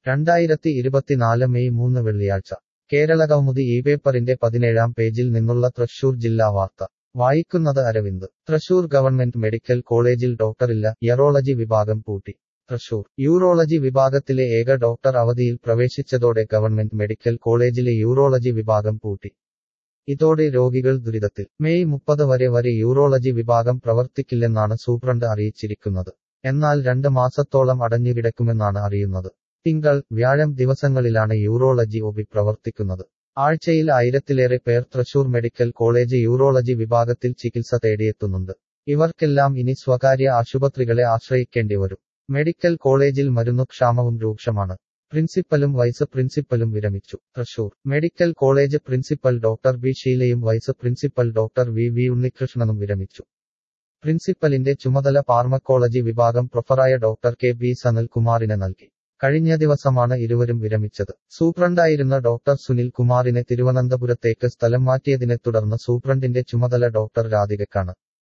രണ്ടായിരത്തി ഇരുപത്തിനാല് മെയ് മൂന്ന് വെള്ളിയാഴ്ച കേരളകൗമുദി ഈ പേപ്പറിന്റെ പതിനേഴാം പേജിൽ നിന്നുള്ള തൃശൂർ ജില്ലാ വാർത്ത വായിക്കുന്നത് അരവിന്ദ് തൃശൂർ ഗവൺമെന്റ് മെഡിക്കൽ കോളേജിൽ ഡോക്ടറില്ല യറോളജി വിഭാഗം പൂട്ടി തൃശൂർ യൂറോളജി വിഭാഗത്തിലെ ഏക ഡോക്ടർ അവധിയിൽ പ്രവേശിച്ചതോടെ ഗവൺമെന്റ് മെഡിക്കൽ കോളേജിലെ യൂറോളജി വിഭാഗം പൂട്ടി ഇതോടെ രോഗികൾ ദുരിതത്തിൽ മെയ് മുപ്പത് വരെ വരെ യൂറോളജി വിഭാഗം പ്രവർത്തിക്കില്ലെന്നാണ് സൂപ്രണ്ട് അറിയിച്ചിരിക്കുന്നത് എന്നാൽ രണ്ട് മാസത്തോളം അടഞ്ഞുകിടക്കുമെന്നാണ് അറിയുന്നത് തിങ്കൾ വ്യാഴം ദിവസങ്ങളിലാണ് യൂറോളജി ഒബി പ്രവർത്തിക്കുന്നത് ആഴ്ചയിൽ ആയിരത്തിലേറെ പേർ തൃശൂർ മെഡിക്കൽ കോളേജ് യൂറോളജി വിഭാഗത്തിൽ ചികിത്സ തേടിയെത്തുന്നുണ്ട് ഇവർക്കെല്ലാം ഇനി സ്വകാര്യ ആശുപത്രികളെ ആശ്രയിക്കേണ്ടി വരും മെഡിക്കൽ കോളേജിൽ മരുന്നുക്ഷാമവും രൂക്ഷമാണ് പ്രിൻസിപ്പലും വൈസ് പ്രിൻസിപ്പലും വിരമിച്ചു Thrissur medical college principal doctor B ഷീലയും vice principal doctor V V ഉണ്ണികൃഷ്ണനും വിരമിച്ചു പ്രിൻസിപ്പലിന്റെ ചുമതല ഫാർമക്കോളജി വിഭാഗം പ്രൊഫറായ ഡോക്ടർ കെ ബി സനൽകുമാറിന് നൽകി കഴിഞ്ഞ ദിവസമാണ് ഇരുവരും വിരമിച്ചത് സൂപ്രണ്ടായിരുന്ന ഡോക്ടർ സുനിൽ കുമാറിനെ തിരുവനന്തപുരത്തേക്ക് സ്ഥലം മാറ്റിയതിനെ തുടർന്ന് സൂപ്രണ്ടിന്റെ ചുമതല ഡോക്ടർ രാധികക്കാണ്